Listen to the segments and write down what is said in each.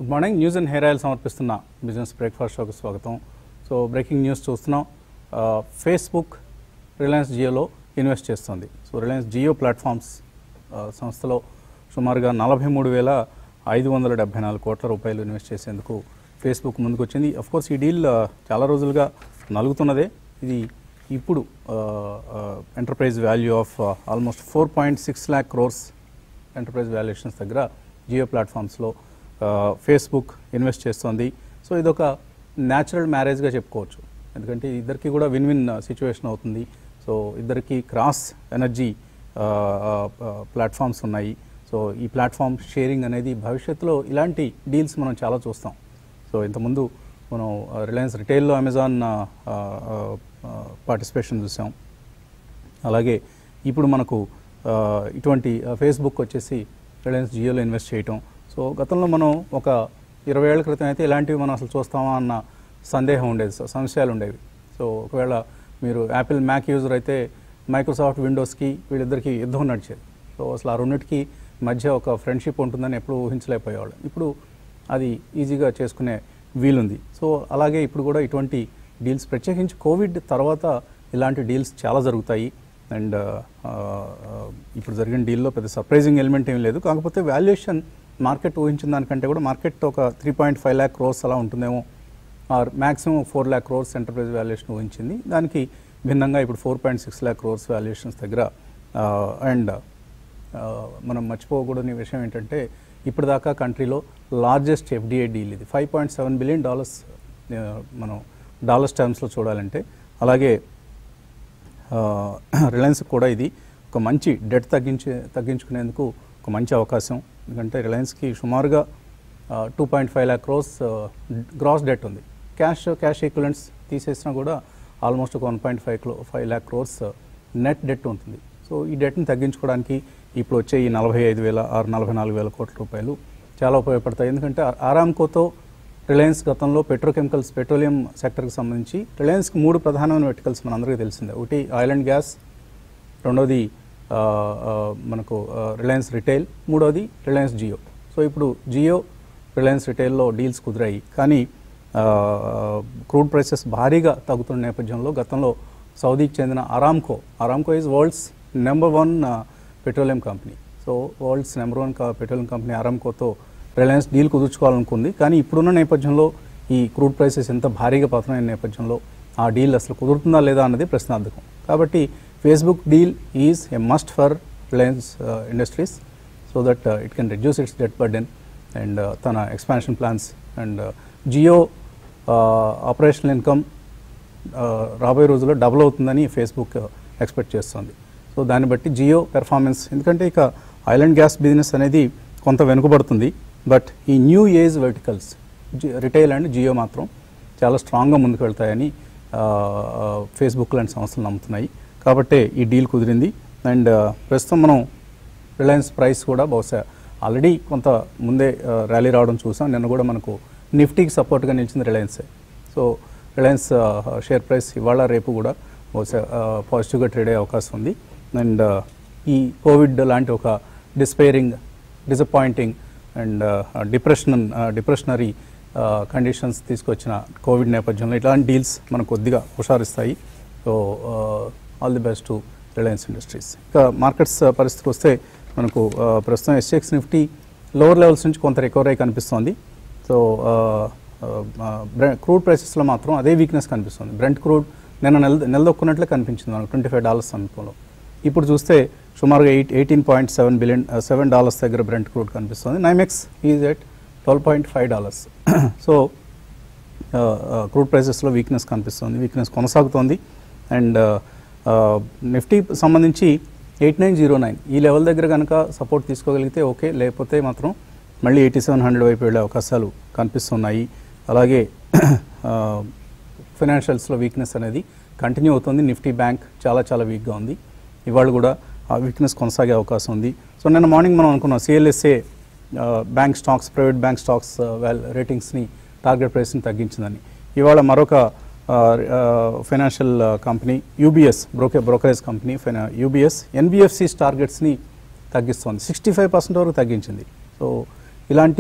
Good morning news and hair oil సమర్పిస్తున్న business breakfast షోకి స్వాగతం సో బ్రేకింగ్ న్యూస్ చూస్తున్నాం ఆ, ఫేస్బుక్ రిలయన్స్ జియోలో ఇన్వెస్ట్ చేస్తుంది సో రిలయన్స్ జియో ప్లాట్ఫామ్స్ ఆ, సంస్థలో సుమారుగా నలభై మూడు వేల ఐదు వందల డెబ్బై నాలుగు కోట్ల రూపాయలు ఇన్వెస్ట్ చేసేందుకు ఫేస్బుక్ ముందుకు వచ్చింది అఫ్ కోర్స్ ఈ డీల్ ఆ, చాలా రోజులుగా నలుగుతున్నదే ఇది ఇప్పుడు enterprise value of almost four point six lakh crores enterprise valuations దగ్గర జియో ప్లాట్ఫామ్స్లో ఫేస్బుక్ ఇన్వెస్ట్ చేస్తోంది సో ఇదొక న్యాచురల్ మ్యారేజ్గా చెప్పుకోవచ్చు ఎందుకంటే ఇద్దరికి కూడా విన్ విన్ సిచ్యువేషన్ అవుతుంది సో ఇద్దరికి క్రాస్ ఎనర్జీ ప్లాట్ఫామ్స్ ఉన్నాయి సో ఈ ప్లాట్ఫామ్ షేరింగ్ అనేది భవిష్యత్తులో ఇలాంటి డీల్స్ మనం చాలా చూస్తాం సో ఇంతకుముందు మనం రిలయన్స్ రిటైల్లో అమెజాన్ పార్టిసిపేషన్ చూసాం అలాగే ఇప్పుడు మనకు ఆ, ఇటువంటి ఆ, ఫేస్బుక్ వచ్చేసి రిలయన్స్ జియోలో ఇన్వెస్ట్ చేయటం సో గతంలో మనం ఒక ఇరవై ఏళ్ల క్రితం అయితే ఇలాంటివి మనం అసలు చూస్తామా అన్న సందేహం ఉండేది స- సంశయాలు ఉండేవి సో ఒకవేళ మీరు యాపిల్ మ్యాక్ యూజర్ అయితే మైక్రోసాఫ్ట్ విండోస్కి వీళ్ళిద్దరికి యుద్ధం నడిచేది సో అసలు ఆ రెండింటికి మధ్య ఒక ఫ్రెండ్షిప్ ఉంటుందని ఎప్పుడూ ఊహించలేకపోయేవాళ్ళు ఇప్పుడు అది ఈజీగా చేసుకునే వీలుంది సో అలాగే ఇప్పుడు కూడా ఇటువంటి డీల్స్ ప్రత్యేకించి కోవిడ్ తర్వాత ఇలాంటి డీల్స్ చాలా జరుగుతాయి అండ్ ఇప్పుడు జరిగిన డీల్లో పెద్ద సర్ప్రైజింగ్ ఎలిమెంట్ ఏం లేదు కాకపోతే వాల్యుయేషన్ మార్కెట్ ఊహించిన దానికంటే కూడా మార్కెట్ ఒక three point five lakh crores అలా ఉంటుందేమో or maximum four lakh crores enterprise valuation ఊహించింది దానికి భిన్నంగా ఇప్పుడు four point six lakh crores valuations దగ్గర అండ్ మనం మర్చిపోకూడని విషయం ఏంటంటే ఇప్పటిదాకా కంట్రీలో లార్జెస్ట్ ఎఫ్డిఐ డీల్ ఇది five point seven billion dollars మనం డాలర్స్ టర్మ్స్లో చూడాలంటే అలాగే రిలయన్స్ కూడా ఇది ఒక మంచి డెట్ తగ్గించే తగ్గించుకునేందుకు ఒక మంచి అవకాశం ఎందుకంటే రిలయన్స్కి సుమారుగా two point five lakh crores gross debt ఉంది క్యాష్ క్యాష్ ఈక్వలెంట్స్ తీసేసినా కూడా ఆల్మోస్ట్ ఒక వన్ పాయింట్ ఫైవ్ క్లో five lakh crores net debt ఉంటుంది సో ఈ డెట్ని తగ్గించుకోవడానికి ఇప్పుడు వచ్చే ఈ నలభై ఐదు వేల ఆరు నలభై నాలుగు వేల కోట్ల రూపాయలు చాలా ఉపయోగపడతాయి ఎందుకంటే ఆరామ్కోతో రిలయన్స్ గతంలో పెట్రోకెమికల్స్ పెట్రోలియం సెక్టర్కి సంబంధించి రిలయన్స్కి మూడు ప్రధానమైన వెర్టికల్స్ మనందరికీ తెలిసిందే ఒకటి ఆయిల్ అండ్ గ్యాస్ రెండోది ఆ, ఆ, మనకు ఆ, రిలయన్స్ రిటైల్ మూడోది రిలయన్స్ జియో సో ఇప్పుడు జియో రిలయన్స్ రిటైల్లో డీల్స్ కుదిరాయి కానీ ఆ, క్రూడ్ ప్రైసెస్ భారీగా తగ్గుతున్న నేపథ్యంలో గతంలో సౌదీకి చెందిన Aramco Aramco is world's number one petroleum company so world's number one petroleum company అరామ్కోతో రిలయన్స్ డీల్ కుదుర్చుకోవాలనుకుంది కానీ ఇప్పుడున్న నేపథ్యంలో ఈ క్రూడ్ ప్రైసెస్ ఎంత భారీగా పతనమైన నేపథ్యంలో ఆ డీల్ అసలు కుదురుతుందా లేదా అన్నది ప్రశ్నార్థకం కాబట్టి Facebook deal is a must for Reliance industries so that it can reduce its debt burden and తన expansion plans and Jio operational income రాబోయే రోజుల్లో డబుల్ అవుతుందని ఫేస్బుక్ ఎక్స్పెక్ట్ చేస్తుంది సో దాన్ని బట్టి జియో పెర్ఫార్మెన్స్ ఎందుకంటే ఇక ఆయిల్ అండ్ గ్యాస్ బిజినెస్ అనేది కొంత వెనుకబడుతుంది బట్ ఈ new age verticals retail and Jio మాత్రం చాలా స్ట్రాంగ్గా ముందుకు వెళ్తాయని ఫేస్బుక్ లాంటి సంస్థలు నమ్ముతున్నాయి కాబట్టే ఈ డీల్ కుదిరింది అండ్ ప్రస్తుతం మనం రిలయన్స్ ప్రైస్ కూడా బహుశా ఆల్రెడీ కొంత ముందే ర్యాలీ రావడం చూసాం నిన్న కూడా మనకు నిఫ్టీకి సపోర్ట్గా నిలిచింది రిలయన్సే సో రిలయన్స్ షేర్ ప్రైస్ ఇవాళ రేపు కూడా బహుశా పాజిటివ్గా ట్రేడ్ అయ్యే అవకాశం ఉంది అండ్ ఈ కోవిడ్ లాంటి ఒక dispiring disappointing and depression depressionary conditions తీసుకొచ్చిన కోవిడ్ నేపథ్యంలో ఇట్లాంటి డీల్స్ మనకు కొద్దిగా హుషారిస్తాయి so all the best to Reliance industries ఇక మార్కెట్స్ పరిస్థితికి వస్తే మనకు ఆ, ప్రస్తుతం ఎస్ఎక్స్ నిఫ్టీ లోవర్ లెవెల్స్ నుంచి కొంత రికవరీ కనిపిస్తోంది సో క్రూడ్ ప్రైసెస్లో మాత్రం అదే వీక్నెస్ కనిపిస్తుంది బ్రెంట్ క్రూడ్ నిన్న నెల నిలదొక్కున్నట్లే కనిపించింది మనకు ట్వంటీ ఫైవ్ డాలర్స్ సమీపంలో ఇప్పుడు చూస్తే సుమారుగా eight eighteen point seven billion seven dollars దగ్గర బ్రెంట్ క్రూడ్ కనిపిస్తుంది NYMEX is at twelve point five dollars so crude ప్రైసెస్లో వీక్నెస్ కనిపిస్తుంది వీక్నెస్ కొనసాగుతోంది అండ్ నిఫ్టీ సంబంధించి ఎయిట్ నైన్ జీరో నైన్ ఈ లెవెల్ దగ్గర కనుక సపోర్ట్ తీసుకోగలిగితే ఓకే లేకపోతే మాత్రం మళ్ళీ ఎయిటీ సెవెన్ హండ్రెడ్ వైపు వెళ్ళే అవకాశాలు కనిపిస్తున్నాయి అలాగే ఫైనాన్షియల్స్లో వీక్నెస్ అనేది కంటిన్యూ అవుతుంది నిఫ్టీ బ్యాంక్ చాలా చాలా వీక్గా ఉంది ఇవాళ కూడా ఆ వీక్నెస్ కొనసాగే అవకాశం ఉంది సో నిన్న మార్నింగ్ మనం అనుకున్నాం CLSA bank stocks private bank stocks వాల్ రేటింగ్స్ని టార్గెట్ ప్రైస్ని తగ్గించిందని ఇవాళ మరొక ఫైనాన్షియల్ కంపెనీ యూబీఎస్ బ్రోకే బ్రోకరేజ్ కంపెనీ ఫైనా యూబీఎస్ ఎన్బిఎఫ్సిస్ టార్గెట్స్ని తగ్గిస్తోంది సిక్స్టీ ఫైవ్ పర్సెంట్ వరకు తగ్గించింది సో ఇలాంటి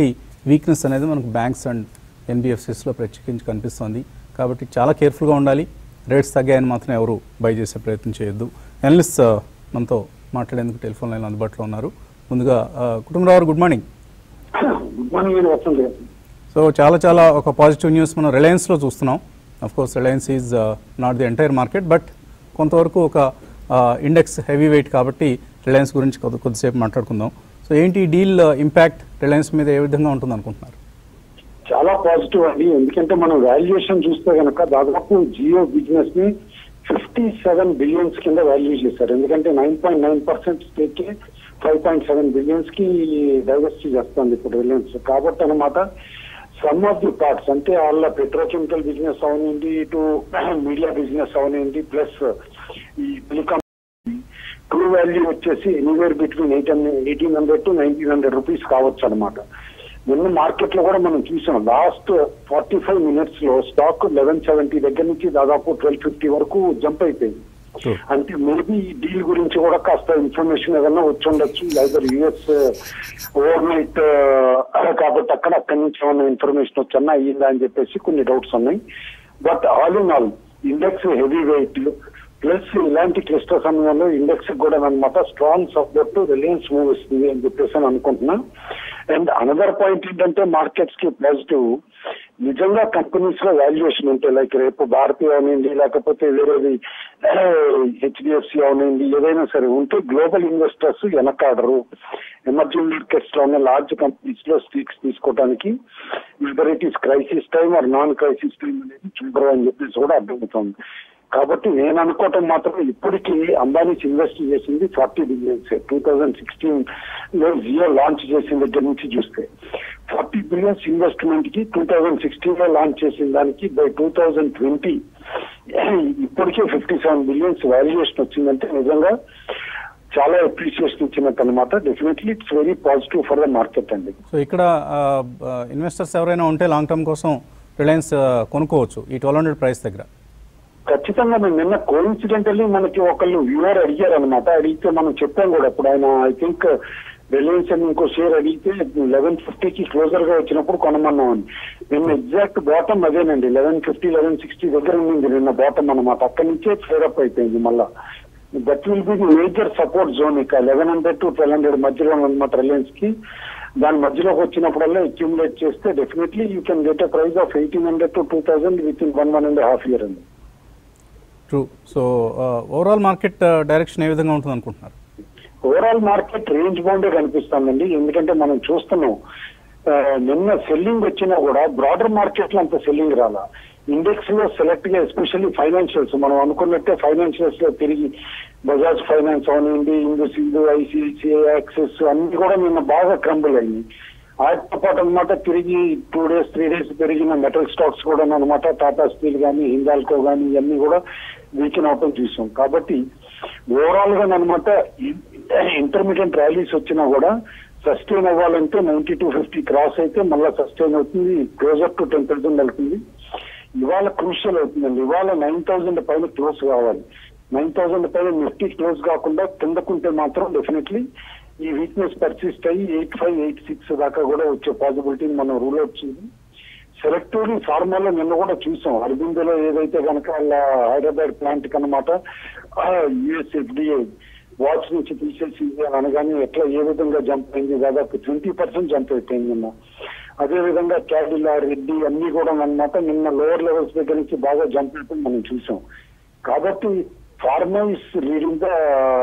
వీక్నెస్ అనేది మనకు బ్యాంక్స్ అండ్ ఎన్బిఎఫ్సిస్లో ప్రత్యేకించి కనిపిస్తోంది కాబట్టి చాలా కేర్ఫుల్గా ఉండాలి రేట్స్ తగ్గాయని మాత్రం ఎవరు బై చేసే ప్రయత్నం చేయొద్దు ఎనలిస్ట్ మనతో మాట్లాడేందుకు టెలిఫోన్ లైన్ అందుబాటులో ఉన్నారు ముందుగా ఆ, Kutumbarao good morning good morning అండి వస్తుంది సో చాలా చాలా ఒక పాజిటివ్ న్యూస్ మనం రిలయన్స్లో చూస్తున్నాం of course Reliance is not the entire market but కొంతవరకు ఒక ఇండెక్స్ హెవీ వెయిట్ కాబట్టి రిలయన్స్ గురించి కొద్ది కొద్దిసేపు మాట్లాడుకుందాం సో ఏంటి ఈ డీల్ ఇంపాక్ట్ రిలయన్స్ మీద ఏ విధంగా ఉంటుంది అనుకుంటున్నారు చాలా పాజిటివ్ అండి ఎందుకంటే మనం వాల్యుయేషన్ చూస్తే కనుక దాదాపు జియో బిజినెస్ ని ఫిఫ్టీ సెవెన్ బిలియన్స్ కింద వాల్యూ చేశారు ఎందుకంటే nine point nine percent stake five point seven billions కి డైవర్సిటీ చేస్తుంది ఇప్పుడు రిలయన్స్ కాబట్టి అనమాట సమ్ ఆఫ్ ది పార్ట్స్ అంటే వాళ్ళ పెట్రోకెమికల్ బిజినెస్ అవనండి ఇటు మీడియా బిజినెస్ అవనండి ప్లస్ ఈ టెలికాం ట్రూ వాల్యూ వచ్చేసి anywhere between eight eighteen hundred to nineteen hundred rupees కావచ్చు అనమాట నిన్న మార్కెట్ లో కూడా మనం చూసాం లాస్ట్ ఫార్టీ ఫైవ్ మినిట్స్ లో స్టాక్ లెవెన్ సెవెంటీ దగ్గర నుంచి దాదాపు ట్వెల్వ్ ఫిఫ్టీ వరకు జంప్ అయిపోయింది Sure. అంటే మేబీ ఈ డీల్ గురించి కూడా కాస్త ఇన్ఫర్మేషన్ ఏదైనా వచ్చి ఉండొచ్చు లేదా యుఎస్ ఓవర్ నైట్ కాబట్టి అక్కడ అక్కడి నుంచి ఏమైనా ఇన్ఫర్మేషన్ వచ్చన్నా అయ్యిందా అని చెప్పేసి కొన్ని డౌట్స్ ఉన్నాయి but all in all index heavy weight plus ఇలాంటి క్లిష్ట సమయంలో ఇండెక్స్ కూడా అనమాట స్ట్రాంగ్ సపోర్ట్ రిలయన్స్ మూవ్ ఇస్తుంది అని చెప్పేసి అని అనుకుంటున్నా అండ్ అనదర్ పాయింట్ ఏంటంటే మార్కెట్స్ కి పాజిటివ్ నిజంగా కంపెనీస్ లో వాల్యుయేషన్ ఉంటాయి లైక్ రేపు భారతీయ అవనండి లేకపోతే వేరేది హెచ్డిఎఫ్సి అవనండి ఏదైనా సరే ఉంటే గ్లోబల్ ఇన్వెస్టర్స్ వెనకాడరు ఎమర్జింగ్ మార్కెట్స్ లో ఉన్న లార్జ్ కంపెనీస్ లో స్టీక్స్ తీసుకోవడానికి whether it is crisis time or non crisis time అనేది చూడరు అని చెప్పేసి కూడా అర్థమవుతుంది కాబట్టి నేను అనుకోవటం మాత్రం ఇప్పటికీ అంబానీస్ ఇన్వెస్ట్ చేసింది forty billions two thousand sixteen లో జియో లాంచ్ చేసిన దగ్గర నుంచి చూస్తే ఫార్టీ బిలియన్స్ ఇన్వెస్ట్మెంట్ కి టూ థౌజండ్ సిక్స్టీన్ లో లాంచ్ చేసిన దానికి బై టూ థౌజండ్ ట్వంటీ ఇప్పటికే ఫిఫ్టీ సెవెన్ బిలియన్స్ వాల్యుయేషన్ వచ్చిందంటే నిజంగా చాలా అప్రిసియేషన్ ఇచ్చినట్టు అనమాట definitely it's very positive for the market అండి సో ఇక్కడ ఇన్వెస్టర్స్ ఎవరైనా ఉంటే లాంగ్ టర్మ్ కోసం రిలయన్స్ కొనుక్కోవచ్చు ఈ ట్వెల్వ్ హండ్రెడ్ ప్రైస్ దగ్గర ఖచ్చితంగా మేము నిన్న కోఇన్సిడెంటల్లీ మనకి ఒకళ్ళు వ్యూవర్ అడిగారు అనమాట అడిగితే మనం చెప్పాం కూడా ఇప్పుడు ఆయన ఐ థింక్ రిలయన్స్ అని ఇంకో షేర్ అడిగితే లెవెన్ ఫిఫ్టీకి క్లోజర్ గా వచ్చినప్పుడు కొనమన్నాం అని నిన్న ఎగ్జాక్ట్ బాటమ్ అదేనండి లెవెన్ ఫిఫ్టీ లెవెన్ సిక్స్టీ దగ్గర ఉంది నిన్న బాటమ్ అనమాట అక్కడి నుంచే ఫేరప్ అయిపోయింది మళ్ళా that will be the major support zone ఇక eleven hundred to twelve hundred మధ్యలో అనమాట రిలయన్స్ కి దాని మధ్యలోకి వచ్చినప్పుడల్లా అక్యూములేట్ చేస్తే definitely you can get a price of eighteen hundred to two thousand within one one and half year అండి true so overall market direction ఏ విధంగా ఉంటుంది అనుకుంటున్నారు ఓవరాల్ మార్కెట్ రేంజ్ బౌండే కనిపిస్తుందండి ఎందుకంటే మనం చూస్తున్నాం ఆ, నిన్న సెల్లింగ్ వచ్చినా కూడా బ్రాడర్ మార్కెట్ లో అంత సెల్లింగ్ రాలా ఇండెక్స్ లో సెలెక్ట్ గా ఎస్పెషల్లీ ఫైనాన్షియల్స్ మనం అనుకున్నట్టే ఫైనాన్షియల్స్ లో తిరిగి బజాజ్ ఫైనాన్స్ అవనివ్వండి ఇందు సింధు ఐసిఐసిఐ యాక్సెస్ అన్ని కూడా నిన్న బాగా క్రంబుల్ అయింది వాటితో పాటు అనమాట తిరిగి టూ డేస్ త్రీ డేస్ పెరిగిన మెటల్ స్టాక్స్ కూడా అనమాట టాటా స్టీల్ కానీ హిందాల్కో కానీ ఇవన్నీ కూడా వీకెన్ అవటం చూసాం కాబట్టి ఓవరాల్ గా అనమాట ఇంటర్మీడియట్ ర్యాలీస్ వచ్చినా కూడా సస్టైన్ అవ్వాలంటే నైన్టీ టూ ఫిఫ్టీ క్రాస్ అయితే మళ్ళీ సస్టైన్ అవుతుంది క్లోజర్ టు టెన్ థౌసండ్ వెళ్తుంది ఇవాళ క్రూషియల్ అవుతుందండి ఇవాళ నైన్ థౌసండ్ పైన క్లోజ్ కావాలి నైన్ థౌసండ్ పైన నిఫ్టీ క్లోజ్ కాకుండా కిందకుంటే మాత్రం డెఫినెట్లీ ఈ వీక్నెస్ పర్సిస్ట్ అయ్యి ఎయిట్ ఫైవ్ ఎయిట్ సిక్స్ దాకా కూడా వచ్చే పాసిబిలిటీని మనం రూల్ అవుట్ చేయాలి సెలెక్టివ్లీ ఫార్మాలో నిన్న కూడా చూసాం అరబిందోలో ఏదైతే కనుక వాళ్ళ హైదరాబాద్ ప్లాంట్ కనమాట యుఎస్ ఎఫ్డిఐ వాచ్ నుంచి తీసేసింది అని అనగానే ఎట్లా ఏ విధంగా జంప్ అయింది దాదాపు ట్వంటీ పర్సెంట్ జంప్ అయిపోయింది నిన్న అదే విధంగా క్యాడిలా రెడ్డి అన్ని కూడా అన్నమాట నిన్న లోవర్ లెవెల్స్ దగ్గర నుంచి బాగా జంప్ అయిపోయి మనం చూసాం కాబట్టి ఫార్మా ఇస్ లీడింగ్ ద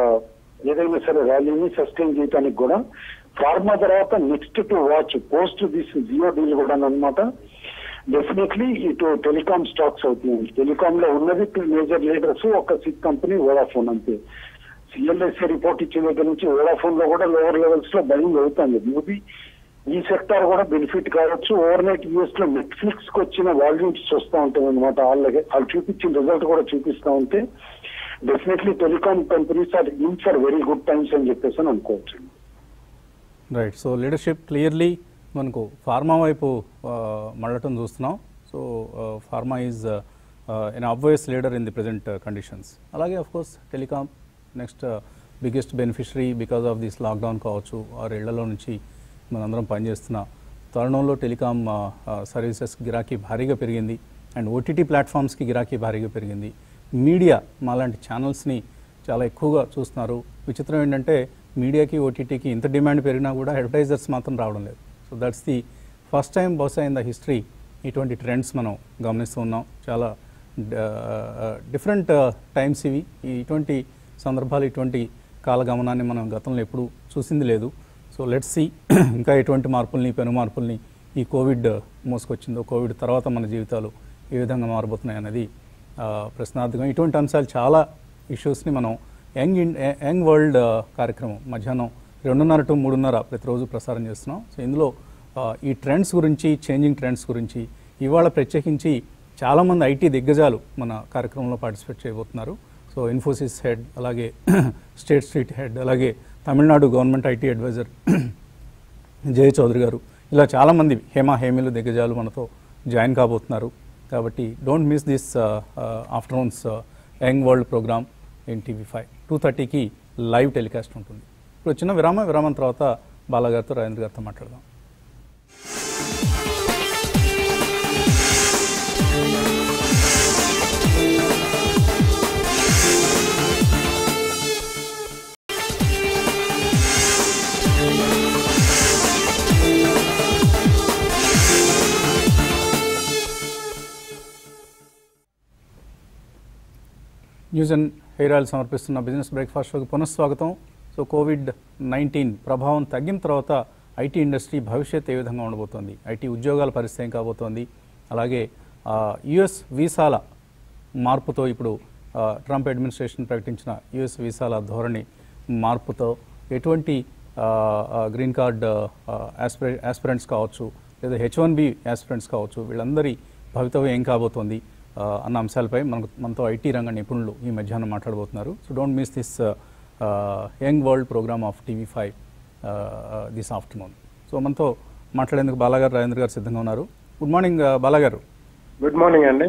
ఏదైనా సరే ర్యాలీని సస్టైన్ చేయడానికి కూడా ఫార్మా తర్వాత next to watch post this Jio deal కూడా అనమాట డెఫినెట్లీ ఇటు టెలికాం స్టాక్స్ అవుతుంది టెలికాం లో ఉన్నది టూ మేజర్ లీడర్స్ ఒక సిక్ కంపెనీ వోడాఫోన్ అంతే సిఎల్ఎస్ఏ రిపోర్ట్ ఇచ్చిన దగ్గర నుంచి వోడాఫోన్ లో కూడా లోవర్ లెవెల్స్ లో బయింగ్ అవుతుంది మేబీ ఈ సెక్టార్ కూడా బెనిఫిట్ కావచ్చు ఓవర్ నైట్ యూఎస్ లో నెట్ఫ్లిక్స్ కి వచ్చిన వాల్యూమ్స్ చూస్తూ ఉంటాం అనమాట వాళ్ళకి వాళ్ళు చూపించిన రిజల్ట్ కూడా చూపిస్తా ఉంటే definitely telecom companies are in for very good times అని చెప్పేసి అని అనుకోవచ్చు రైట్ సో లీడర్షిప్ క్లియర్లీ మనకు ఫార్మా వైపు ఆ, మళ్ళటం చూస్తున్నాం so pharma is an obvious leader in the present conditions అలాగే of course telecom next biggest beneficiary because of this lockdown కావచ్చు ఆరు ఇళ్లలో నుంచి మనందరం పనిచేస్తున్న తరుణంలో టెలికాం ఆ, ఆ, సర్వీసెస్ గిరాకీ భారీగా పెరిగింది అండ్ ఓటీటీ ప్లాట్ఫామ్స్కి గిరాకీ భారీగా పెరిగింది మీడియా మాలాంటి ఛానల్స్ని చాలా ఎక్కువగా చూస్తున్నారు విచిత్రం ఏంటంటే మీడియాకి ఓటీటీకి ఇంత డిమాండ్ పెరిగినా కూడా అడ్వర్టైజర్స్ మాత్రం రావడం లేదు so that's the first time బహుశా ఇన్ ద హిస్టరీ ఇటువంటి ట్రెండ్స్ మనం గమనిస్తూ ఉన్నాం చాలా డిఫరెంట్ టైమ్స్ ఇవి ఈ ఇటువంటి సందర్భాలు ఇటువంటి కాలగమనాన్ని మనం గతంలో ఎప్పుడూ చూసింది లేదు సో లెట్స్ సి ఇంకా ఎటువంటి మార్పుల్ని పెను మార్పుల్ని ఈ కోవిడ్ మోసుకొచ్చిందో కోవిడ్ తర్వాత మన జీవితాలు ఏ విధంగా మారబోతున్నాయి అనేది ఆ, ప్రశ్నార్థకం ఇటువంటి అంశాలు చాలా ఇష్యూస్ని మనం యంగ్ ఇన్ యంగ్ వరల్డ్ ఆ, కార్యక్రమం మధ్యాహ్నం రెండున్నర టు మూడున్నర ప్రతిరోజు ప్రసారం చేస్తున్నాం సో ఇందులో ఆ, ఈ ట్రెండ్స్ గురించి చేంజింగ్ ట్రెండ్స్ గురించి ఇవాళ ప్రత్యేకించి చాలామంది ఐటీ దిగ్గజాలు మన కార్యక్రమంలో పార్టిసిపేట్ చేయబోతున్నారు సో ఇన్ఫోసిస్ హెడ్ అలాగే స్టేట్ స్ట్రీట్ హెడ్ అలాగే Tamil Nadu government IT adviser Jaya Chowdary గారు ఇలా చాలామంది హేమ హేమిలు దిగ్గజాలు మనతో జాయిన్ కాబోతున్నారు కాబట్టి don't miss this afternoon's young world programme in TV five two థర్టీకి లైవ్ టెలికాస్ట్ ఉంటుంది ఇప్పుడు చిన్న విరామ విరామం తర్వాత బాలాగారితో రాజేంద్ర గారితో మాట్లాడదాం న్యూస్ అండ్ హెయిర్ ఆయిల్ సమర్పిస్తున్న బిజినెస్ బ్రేక్ఫాస్ట్ షోకి పునఃస్వాగతం సో కోవిడ్ నైన్టీన్ ప్రభావం తగ్గిన తర్వాత ఐటీ ఇండస్ట్రీ భవిష్యత్ ఏ విధంగా ఉండబోతోంది ఐటీ ఉద్యోగాల పరిస్థితి ఏం కాబోతోంది అలాగే యుఎస్ వీసాల మార్పుతో ఇప్పుడు ఆ, ట్రంప్ అడ్మినిస్ట్రేషన్ ప్రకటించిన యుఎస్ వీసాల ధోరణి మార్పుతో ఎటువంటి ఆ, ఆ, గ్రీన్ కార్డ్ ఆస్పిరె ఆస్పిరెంట్స్ కావచ్చు లేదా హెచ్ వన్ బి ఆస్పిరెంట్స్ కావచ్చు వీళ్ళందరి భవితవ్యం ఏం కాబోతోంది ఆ, అన్న అంశాలపై మనకు మనతో ఐటీ రంగ నిపుణులు ఈ మధ్యాహ్నం మాట్లాడబోతున్నారు so don't miss this young world programme of TV five this afternoon so మనతో మాట్లాడేందుకు బాలాగారు రాజేంద్ర గారు సిద్ధంగా ఉన్నారు గుడ్ మార్నింగ్ బాలాగారు గుడ్ మార్నింగ్ అండి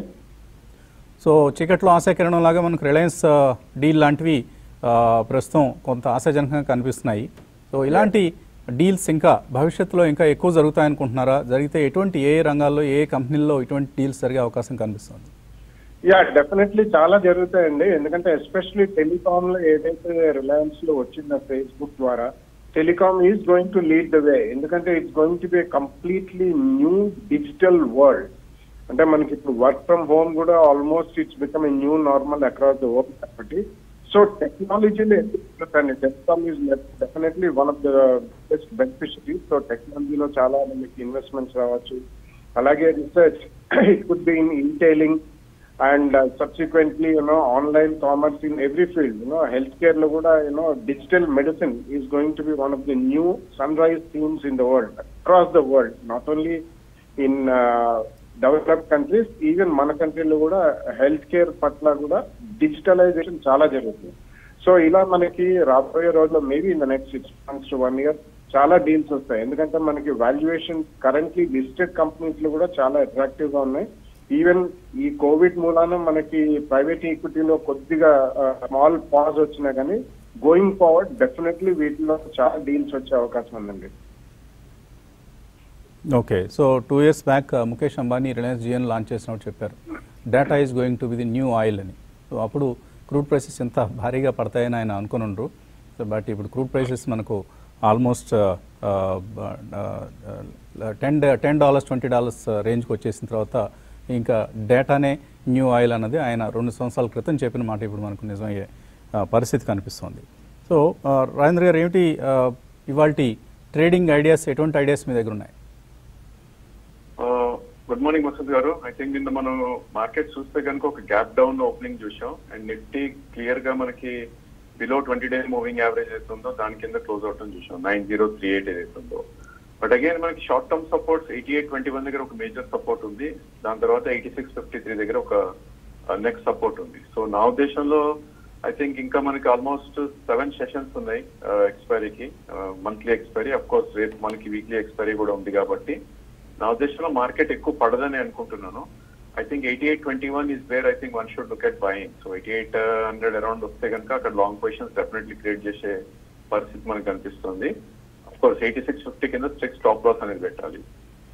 సో చీకట్లో ఆశాకిరణం లాగా మనకు రిలయన్స్ ఆ, డీల్ లాంటివి ఆ, ప్రస్తుతం కొంత ఆశాజనకంగా కనిపిస్తున్నాయి సో ఇలాంటి డీల్స్ ఇంకా భవిష్యత్తులో ఇంకా ఎక్కువ జరుగుతాయనుకుంటున్నారా జరిగితే ఎటువంటి ఏ ఏ రంగాల్లో ఏ ఏ కంపెనీల్లో ఇటువంటి డీల్స్ జరిగే అవకాశం కనిపిస్తుంది యా డెఫినెట్లీ చాలా జరుగుతాయండి ఎందుకంటే ఎస్పెషలీ టెలికామ్ లో ఏదైతే రిలయన్స్ లో వచ్చిందో ఫేస్బుక్ ద్వారా telecom is going to lead the way ఎందుకంటే it's going to be completely new digital world అంటే మనకి ఇప్పుడు వర్క్ ఫ్రమ్ హోమ్ కూడా almost it's become a new normal across the world కాబట్టి సో టెక్నాలజీలో telecom is definitely one of the best beneficiaries so టెక్నాలజీలో చాలా మనకి ఇన్వెస్ట్మెంట్స్ రావచ్చు అలాగే research it could be in entailing and subsequently you know online commerce in every field you know health care లో కూడా you know digital medicine is going to be one of the new sunrise themes in the world across the world not only in developed countries even మన కంట్రీలో కూడా health care పట్ల కూడా digitalisation చాలా జరుగుతుంది so ఇలా మనకి రాబోయే రోజుల్లో maybe in the next six months to one year చాలా డీల్స్ వస్తాయి ఎందుకంటే మనకి వాల్యుయేషన్ కరెంట్లీ లిస్టెడ్ కంపెనీస్ లో కూడా చాలా అట్రాక్టివ్ గా ఉన్నాయి ఈవెన్ ఈ కోవిడ్ మూలాన మనకి ప్రైవేట్ ఈక్విటీలో కొద్దిగా స్మాల్ పాజ్ వచ్చినా కానీ గోయింగ్ ఫార్వర్డ్ డెఫినెట్లీ వీటిలో చాలా డీల్స్ వచ్చే అవకాశం ఉందండి okay so two years back Mukesh Ambani Reliance Jio launch చేసినట్టు చెప్పారు data is going to be the new oil అని సో అప్పుడు క్రూడ్ ప్రైసెస్ ఎంత భారీగా పడతాయని ఆయన అనుకునుండ్రు సో బట్ ఇప్పుడు క్రూడ్ ప్రైసెస్ మనకు almost ten ten dollars twenty dollars రేంజ్కి వచ్చేసిన తర్వాత ఇంకా డేటానే న్యూ ఆయిల్ అన్నది ఆయన రెండు సంవత్సరాల క్రితం చెప్పిన మాట ఇప్పుడు మనకు నిజమయ్యే ఆ, పరిస్థితి కనిపిస్తోంది సో ఆ, రాజేంద్ర గారు ఏమిటి ఇవాళ ట్రేడింగ్ ఐడియాస్ ఎటువంటి ఐడియాస్ మీ దగ్గర ఉన్నాయి గుడ్ మార్నింగ్ మసూద్ గారు ఐ థింక్ నిన్న మనం మార్కెట్ చూస్తే కనుక ఒక గ్యాప్ డౌన్ ఓపెనింగ్ చూసాం అండ్ నిఫ్టీ క్లియర్ గా మనకి below twenty day moving average అవుతుందో దాని కింద క్లోజ్ అవటం చూసాం నైన్ జీరో త్రీ ఎయిట్ ఏదైతుందో బట్ అగైన్ మనకి short term supports eighty eight twenty one దగ్గర ఒక మేజర్ సపోర్ట్ ఉంది దాని తర్వాత ఎయిటీ సిక్స్ ఫిఫ్టీ త్రీ దగ్గర ఒక నెక్స్ట్ సపోర్ట్ ఉంది సో నా ఉద్దేశంలో ఐ థింక్ ఇంకా మనకి ఆల్మోస్ట్ సెవెన్ సెషన్స్ ఉన్నాయి ఎక్స్పైరీకి మంత్లీ ఎక్స్పైరీ అఫ్ కోర్స్ రేపు మనకి వీక్లీ ఎక్స్పైరీ కూడా ఉంది కాబట్టి నా ఉద్దేశంలో మార్కెట్ ఎక్కువ పడదని అనుకుంటున్నాను I think eighty eight twenty one is where I think one should look at buying so eighty eight hundred around వస్తే కనుక అక్కడ లాంగ్ పొజిషన్స్ డెఫినెట్లీ క్రియేట్ చేసే పరిస్థితి మనకు కనిపిస్తుంది of course eighty six fifty కింద స్ట్రిక్ట్ స్టాప్ లాస్ అనేది పెట్టాలి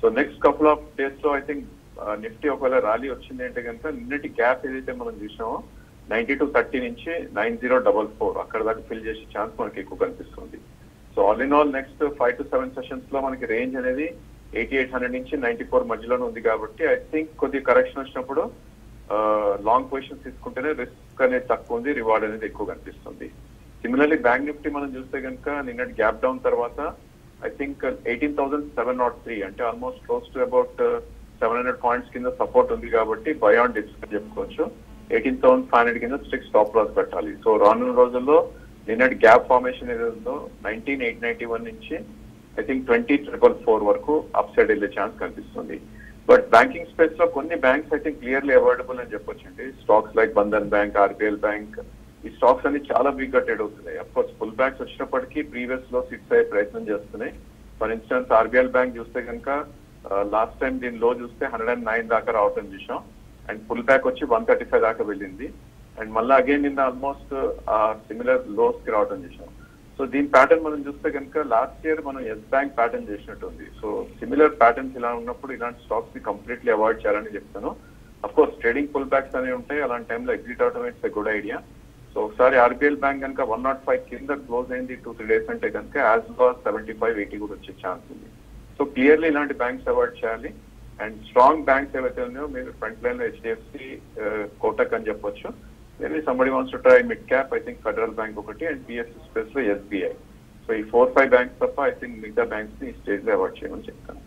so next couple of days లో ఐ థింక్ నిఫ్టీ ఒకవేళ ర్యాలీ వచ్చింది అంటే కనుక నిన్నటి గ్యాప్ ఏదైతే మనం చూసామో నైన్టీ టు థర్టీ నుంచి నైన్ జీరో డబల్ ఫోర్ అక్కడ దాకా ఫిల్ చేసే ఛాన్స్ మనకి ఎక్కువ కనిపిస్తుంది so all in all next five to seven sessions లో మనకి రేంజ్ అనేది ఎయిటీ ఎయిట్ హండ్రెడ్ నుంచి నైన్టీ ఫోర్ మధ్యలోనే ఉంది కాబట్టి ఐ థింక్ కొద్ది కరెక్షన్ వచ్చినప్పుడు లాంగ్ పొజిషన్స్ తీసుకుంటేనే రిస్క్ అనేది తక్కువ ఉంది రివార్డ్ అనేది ఎక్కువ కనిపిస్తుంది సిమిలర్లీ బ్యాంక్ నిఫ్టీ మనం చూస్తే కనుక నిన్నటి గ్యాప్ డౌన్ తర్వాత I think eighteen thousand seven nought three అంటే almost close to about seven hundred points కింద సపోర్ట్ ఉంది కాబట్టి బయాన్ డిప్స్ చెప్పుకోవచ్చు ఎయిటీన్ థౌసండ్ ఫైవ్ హండ్రెడ్ కింద స్ట్రిక్ స్టాప్ లాస్ పెట్టాలి సో రానున్న రోజుల్లో నిన్నటి గ్యాప్ ఫార్మేషన్ ఏదైతే ఉందో నైన్టీన్ ఎయిట్ నైన్టీ వన్ నుంచి I think twenty triple four వరకు అప్ సైడ్ వెళ్ళే ఛాన్స్ కనిపిస్తుంది బట్ బ్యాంకింగ్ స్పేస్ లో కొన్ని banks I think clearly available అని చెప్పొచ్చు అండి stocks like Bandhan bank RBL bank ఈ స్టాక్స్ అన్ని చాలా బిగ్ గా ట్రేడ్ అవుతున్నాయి అఫ్ కోర్స్ ఫుల్ బ్యాక్స్ వచ్చినప్పటికీ ప్రీవియస్ లో సిక్స్ అయ్యే ప్రయత్నం చేస్తున్నాయి ఫర్ ఇన్స్టెన్స్ ఆర్బిఎల్ బ్యాంక్ చూస్తే కనుక లాస్ట్ టైం దీని లో చూస్తే హండ్రెడ్ అండ్ నైన్ దాకా రావటం చూసాం అండ్ ఫుల్ బ్యాక్ వచ్చి వన్ థర్టీ ఫైవ్ దాకా వెళ్ళింది అండ్ మళ్ళీ అగైన్ నిన్న ఆల్మోస్ట్ సిమిలర్ లోస్ కి రావడం చూసాం సో దీని ప్యాటర్న్ మనం చూస్తే కనుక లాస్ట్ ఇయర్ మనం ఎస్ బ్యాంక్ ప్యాటర్న్ చేసినట్టు ఉంది సో సిమిలర్ ప్యాటర్న్స్ ఇలా ఉన్నప్పుడు ఇలాంటి స్టాక్స్ ని కంప్లీట్లీ అవాయిడ్ చేయాలని చెప్తాను of course trading pullbacks అనేవి ఉంటాయి అలాంటి టైంలో ఎగ్జిట్ అవడం it's a good idea so ఒకసారి ఆర్బీఎల్ బ్యాంక్ కనుక వన్ నాట్ ఫైవ్ కింద క్లోజ్ అయింది టూ త్రీ డేస్ అంటే కనుక as low seventy five eighty కూడా వచ్చే ఛాన్స్ ఉంది సో క్లియర్లీ ఇలాంటి బ్యాంక్స్ అవాయిడ్ చేయాలి అండ్ స్ట్రాంగ్ బ్యాంక్స్ ఏవైతే ఉన్నాయో మీరు ఫ్రంట్ లైన్ లో హెచ్డిఎఫ్సి కోటక్ అని చెప్పొచ్చు maybe somebody wants to try mid cap I think Federal bank ఒకటి అండ్ పిఎస్సి స్పేస్ లో ఎస్బీఐ సో ఈ ఫోర్ ఫైవ్ బ్యాంక్స్ తప్ప ఐ థింక్ మిగతా బ్యాంక్స్ ని ఈ స్టేజ్ లో అవాయిడ్ చేయమని చెప్తాను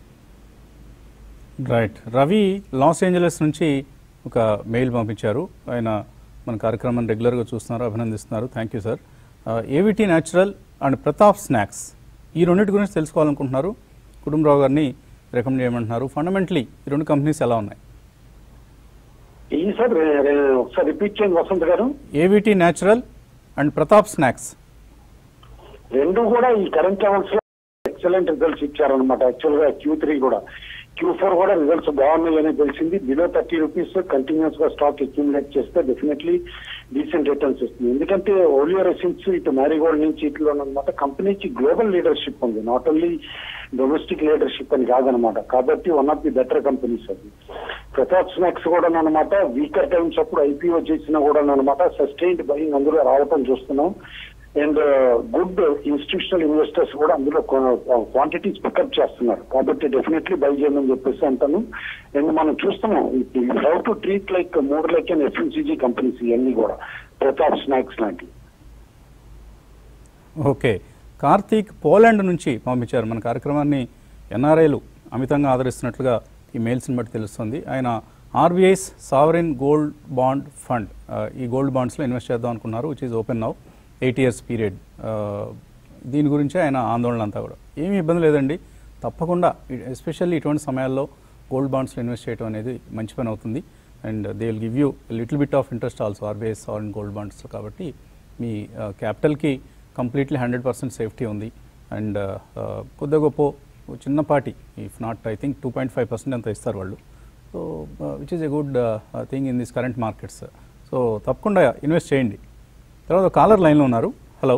రైట్ రవి లాస్ ఏంజలస్ నుంచి ఒక మెయిల్ పంపించారు ఆయన మన కార్యక్రమాన్ని రెగ్యులర్గా చూస్తున్నారు అభినందిస్తున్నారు thank you sir AVT natural and Pratap snacks ఈ రెండింటి గురించి తెలుసుకోవాలనుకుంటున్నారు కుటుంబరావు గారిని రికమెండ్ చేయమంటున్నారు ఫండమెంటలీ ఈ రెండు కంపెనీస్ ఎలా ఉన్నాయి ఈ సార్ రే- రే- ఒకసారి రిపీట్ చేయండి వసంత్ గారు AVT natural and Pratap snacks రెండు కూడా ఈ కరెంట్ లెవెల్స్ లో ఎక్సలెంట్ రిజల్ట్స్ ఇచ్చారనమాట యాక్చువల్ గా క్యూ త్రీ కూడా క్యూ ఫోర్ కూడా రిజల్ట్స్ బాగున్నాయి అని తెలిసింది బిలో థర్టీ రూపీస్ కంటిన్యూస్ గా స్టాక్ అక్యూములేట్ చేస్తే డెఫినెట్లీ డీసెంట్ రిటర్న్స్ ఇస్తుంది ఎందుకంటే ఓలియో రెసిన్స్ ఇటు మ్యారీగోల్డ్ నుంచి ఇట్లో అనమాట కంపెనీకి గ్లోబల్ లీడర్షిప్ ఉంది నాట్ ఓన్లీ డొమెస్టిక్ లీడర్షిప్ అని కాదనమాట కాబట్టి one of the better companies అది ప్రతాప్ స్నాక్స్ కూడా అనమాట వీకర్ టైమ్స్ అప్పుడు ఐపీఓ చేసినా కూడా అనమాట సస్టైన్డ్ బయింగ్ అందులో రావటం చూస్తున్నాం అండ్ గుడ్ ఇన్స్టిట్యూషనల్ ఇన్వెస్టర్స్ కూడా అందులో క్వాంటిటీస్ పికప్ చేస్తున్నారు కాబట్టి డెఫినెట్లీ బై చేయమని చెప్పేసి అంటాను అండ్ మనం చూస్తున్నాం how to treat like more like and FMCG companies ఇవన్నీ కూడా ప్రతాప్ స్నాక్స్ లాంటివి ఓకే కార్తీక్ పోలాండ్ నుంచి పంపించారు మన కార్యక్రమాన్ని ఎన్ఆర్ఐలు అమితంగా ఆదరిస్తున్నట్లుగా ఈ మెయిల్స్ని బట్టి తెలుస్తుంది ఆయన RBI's sovereign gold bond fund ఈ గోల్డ్ బాండ్స్లో ఇన్వెస్ట్ చేద్దాం అనుకున్నారు which is open now eight years period దీని గురించి ఆయన ఆందోళన అంతా కూడా ఏమీ ఇబ్బంది లేదండి తప్పకుండా ఎస్పెషల్లీ ఇటువంటి సమయాల్లో గోల్డ్ బాండ్స్లో ఇన్వెస్ట్ చేయడం అనేది మంచి పని అవుతుంది and they will give you little bit of interest also RBI sovereign gold bonds కాబట్టి మీ క్యాపిటల్కి కంప్లీట్లీ హండ్రెడ్ పర్సెంట్ సేఫ్టీ ఉంది అండ్ కొద్ది గొప్ప చిన్నపాటి if not I think two point five percent అంత ఇస్తారు వాళ్ళు so which is a good thing in this current markets so తప్పకుండా ఇన్వెస్ట్ చేయండి తర్వాత కాలర్ లైన్లో ఉన్నారు హలో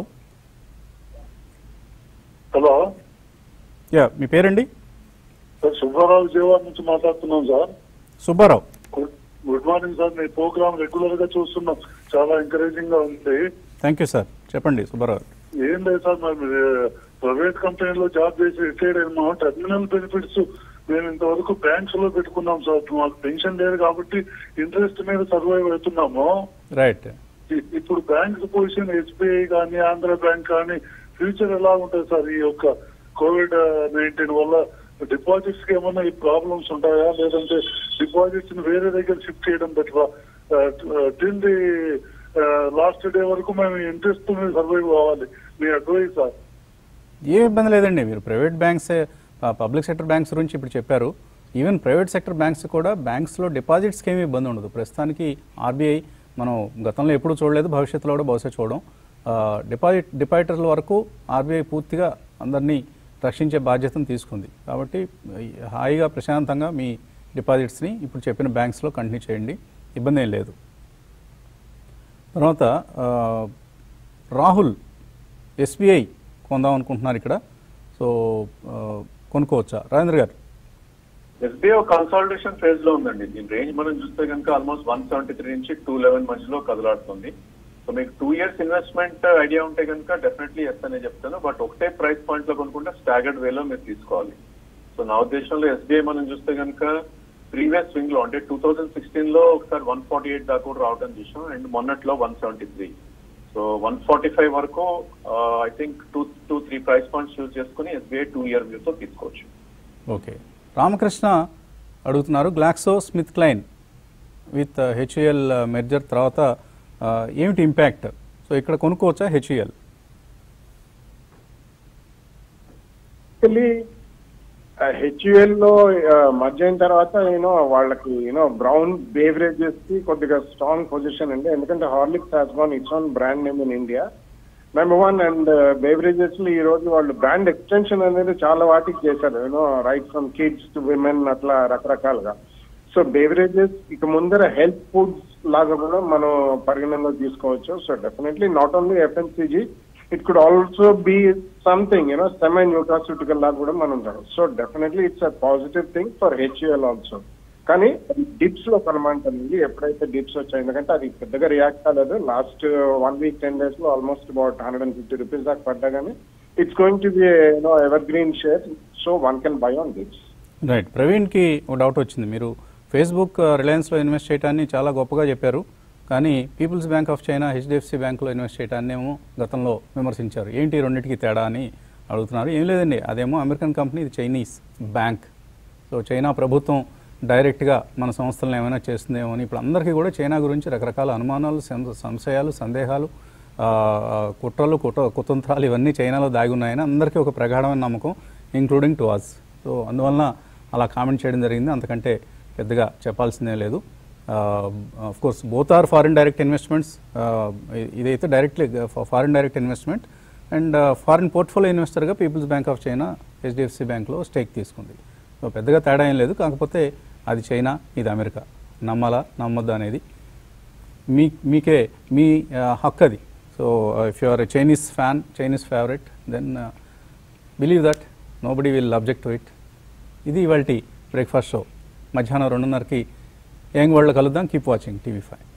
హలో యా మీ పేరండి సార్ సుబ్బారావు విజయవాడ నుంచి మాట్లాడుతున్నాం sir Subbarao good good morning sir మీ ప్రోగ్రామ్ రెగ్యులర్ గా చూస్తున్నాం చాలా ఎంకరేజింగ్ గా ఉంది థ్యాంక్ యూ సార్ చెప్పండి సుబ్బారావు ఏం లేదు సార్ మరి మీరు ప్రైవేట్ కంపెనీలో జాబ్ చేసి రిటైర్డ్ అయినా టెర్మినల్ బెనిఫిట్స్ మేము ఇంతవరకు బ్యాంక్స్ లో పెట్టుకున్నాం సార్ మాకు పెన్షన్ లేదు కాబట్టి ఇంట్రెస్ట్ మీద సర్వైవ్ అవుతున్నాము రైట్ ఇ- ఇప్పుడు బ్యాంక్ పొజిషన్ ఎస్బీఐ కానీ ఆంధ్ర బ్యాంక్ కానీ ఫ్యూచర్ ఎలా ఉంటుంది సార్ ఈ యొక్క కోవిడ్ నైన్టీన్ వల్ల డిపాజిట్స్ కి ఏమన్నా ఈ ప్రాబ్లమ్స్ ఉంటాయా లేదంటే డిపాజిట్స్ ని వేరే దగ్గర షిఫ్ట్ చేయడం బెటరా టిల్ ది లాస్ట్ డే వరకు మేము ఇంట్రెస్ట్ మీద సర్వైవ్ కావాలి మీ అడ్వైస్ సార్ ఏం ఇబ్బంది లేదండి మీరు private banks public sector banks గురించి ఇప్పుడు చెప్పారు ఈవెన్ ప్రైవేట్ సెక్టర్ బ్యాంక్స్ కూడా బ్యాంక్స్లో డిపాజిట్స్కి ఏమీ ఇబ్బంది ఉండదు ప్రస్తుతానికి ఆర్బీఐ మనం గతంలో ఎప్పుడూ చూడలేదు భవిష్యత్తులో కూడా బహుశా చూడడం ఆ, డిపాజిట్ డిపాజిటర్ల వరకు ఆర్బీఐ పూర్తిగా అందరినీ రక్షించే బాధ్యతను తీసుకుంది కాబట్టి ఈ హాయిగా ప్రశాంతంగా మీ డిపాజిట్స్ని ఇప్పుడు చెప్పిన బ్యాంక్స్లో కంటిన్యూ చేయండి ఇబ్బంది ఏం లేదు తర్వాత ఆ, రాహుల్ ఎస్బీఐ కొందాం అనుకుంటున్నారు ఇక్కడ సో ఆ, కొనుక్కోవచ్చా రాజేంద్ర గారు ఎస్బీఐ కన్సాలిడేషన్ ఫేజ్ లో ఉందండి దీని రేంజ్ మనం చూస్తే కనుక ఆల్మోస్ట్ వన్ సెవెంటీ త్రీ నుంచి టూ లెవెన్ మధ్యలో కదలాడుతుంది సో మీకు టూ ఇయర్స్ ఇన్వెస్ట్మెంట్ ఐడియా ఉంటే కనుక డెఫినెట్లీ ఎస్ అనే చెప్తాను బట్ ఒకటే ప్రైస్ పాయింట్ లో కొనుక్కుంటే స్టాగర్డ్ వేలో మీరు తీసుకోవాలి సో నా ఉద్దేశంలో ఎస్బీఐ మనం చూస్తే కనుక ప్రీవియస్ స్వింగ్ లో అంటే టూ థౌసండ్ సిక్స్టీన్ లో ఒకసారి వన్ ఫార్టీ ఎయిట్ దాకా కూడా రావడం చూసాం అండ్ మొన్నట్లో one seventy three so one forty five వరకు I think two two three price points use చేసుకుని ఎస్బీఐ టూ ఇయర్ వ్యూతో తీసుకోవచ్చు ఓకే రామకృష్ణ అడుగుతున్నారు GlaxoSmithKline with HUL merger తర్వాత ఆ, ఏమిటి ఇంపాక్ట్ సో ఇక్కడ కొనుక్కోవచ్చా హెచ్యుఎల్ యాక్చువల్లీ హెచ్యుఎల్ లో మధ్య అయిన తర్వాత యూనో వాళ్ళకి యూనో బ్రౌన్ బేవరేజెస్ కి కొద్దిగా స్ట్రాంగ్ పొజిషన్ అండి ఎందుకంటే Horlicks has gone it's on brand name in India number one and beverages లో ఈ రోజు వాళ్ళు బ్రాండ్ ఎక్స్టెన్షన్ అనేది చాలా వాటికి చేశారు you know right from kids to women అట్లా రకరకాలుగా సో బేవరేజెస్ ఇక ముందర హెల్త్ ఫుడ్స్ లాగా కూడా మనం పరిగణనలో తీసుకోవచ్చు so definitely not only FMCG it could also be something you know semi nutraceutical లాగా కూడా మనం so definitely it's a positive thing for HUL also కానీ డిప్స్ లో కొనమంటుంది ఎప్పుడైతే డిప్స్ వచ్చాయి ఎందుకంటే అది పెద్దగా రియాక్ట్ కాలేదు last one week ten days లో almost about hundred and fifty rupees దాకా పడ్డా కానీ it's going to be you know evergreen share so one can buy on dips right ప్రవీణ్కి ఒక డౌట్ వచ్చింది మీరు ఫేస్బుక్ ఆ, రిలయన్స్లో ఇన్వెస్ట్ చేయడాన్ని చాలా గొప్పగా చెప్పారు కానీ People's bank of China HDFC బ్యాంకులో ఇన్వెస్ట్ చేయడాన్ని ఏమో గతంలో విమర్శించారు ఏంటి ఈ రెండింటికి తేడా అని అడుగుతున్నారు ఏం లేదండి అదేమో అమెరికన్ కంపెనీ ఇది చైనీస్ బ్యాంక్ సో చైనా ప్రభుత్వం డైరెక్ట్గా మన సంస్థలను ఏమైనా చేస్తుందేమో అని ఇప్పుడు అందరికీ కూడా చైనా గురించి రకరకాల అనుమానాలు సం- సంశయాలు సందేహాలు ఆ, ఆ, కుట్రలు కుట్ర కుతంత్రాలు ఇవన్నీ చైనాలో దాగి ఉన్నాయని అందరికీ ఒక ప్రగాఢమైన నమ్మకం ఇంక్లూడింగ్ టు అస్ సో అందువలన అలా కామెంట్ చేయడం జరిగింది అంతకంటే పెద్దగా చెప్పాల్సిందే లేదు of course both are foreign direct investments ఇదైతే directly foreign direct investment and foreign portfolio ఇన్వెస్టర్గా People's bank of China HDFC బ్యాంక్లో స్టేక్ తీసుకుంది సో పెద్దగా తేడా ఏం లేదు కాకపోతే అది చైనా ఇది అమెరికా నమ్మాలా నమ్మొద్దా అనేది మీ మీకే మీ ఆ, హక్కు అది so if you are a Chinese fan Chinese favourite then believe that nobody will object to it ఇది ఇవాళ బ్రేక్ఫాస్ట్ షో మధ్యాహ్నం రెండున్నరకి యంగ్ వరల్డ్ కలుద్దాం కీప్ వాచింగ్ టీవీ ఫైవ్